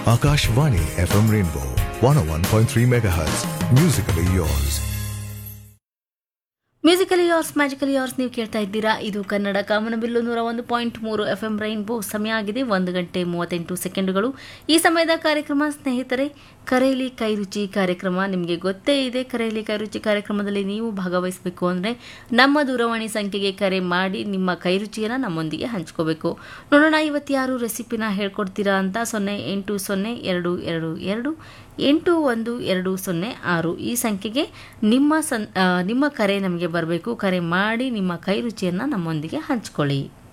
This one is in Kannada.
Akashvani FM Rainbow 101.3 MHz. Musically yours. Musically yours magically yours ನೀವು ಕೇಳ್ತಾ ಇದ್ದೀರಾ ಇದು ಕನ್ನಡ ಕಾಮನಬಿಲ್ಲು ನೂರ ಒಂದು ಪಾಯಿಂಟ್ ಮೂರು ಎಫ್ ಎಂ ರೈನ್ಬೋ ಸಮಯ ಆಗಿದೆ ಒಂದು ಗಂಟೆ ಮೂವತ್ತೆಂಟು ಸೆಕೆಂಡುಗಳು ಈ ಸಮಯದ ಕಾರ್ಯಕ್ರಮ ಸ್ನೇಹಿತರೆ ಕರೇಲಿ ಕೈರುಚಿ ಕಾರ್ಯಕ್ರಮ ನಿಮಗೆ ಗೊತ್ತೇ ಇದೆ ಕರೇಲಿ ಕೈರುಚಿ ಕಾರ್ಯಕ್ರಮದಲ್ಲಿ ನೀವು ಭಾಗವಹಿಸಬೇಕು ಅಂದರೆ ನಮ್ಮ ದೂರವಾಣಿ ಸಂಖ್ಯೆಗೆ ಕರೆ ಮಾಡಿ ನಿಮ್ಮ ಕೈರುಚಿಯನ್ನು ನಮ್ಮೊಂದಿಗೆ ಹಂಚ್ಕೋಬೇಕು ನೋಡೋಣ ಇವತ್ತು ಯಾರು ರೆಸಿಪಿನ ಹೇಳ್ಕೊಡ್ತೀರಾ ಅಂತ ಸೊನ್ನೆ ಎಂಟು ಸೊನ್ನೆ ಎರಡು ಎರಡು ಎರಡು ಎಂಟು ಒಂದು ಎರಡು ಸೊನ್ನೆ ಆರು ಈ ಸಂಖ್ಯೆಗೆ ನಿಮ್ಮ ಸನ್ ಆ, ನಿಮ್ಮ ಕರೆ ನಮಗೆ ಬರಬೇಕು ಕರೆ ಮಾಡಿ ನಿಮ್ಮ ಕೈ ರುಚಿಯನ್ನು ನಮ್ಮೊಂದಿಗೆ ಹಂಚ್ಕೊಳ್ಳಿ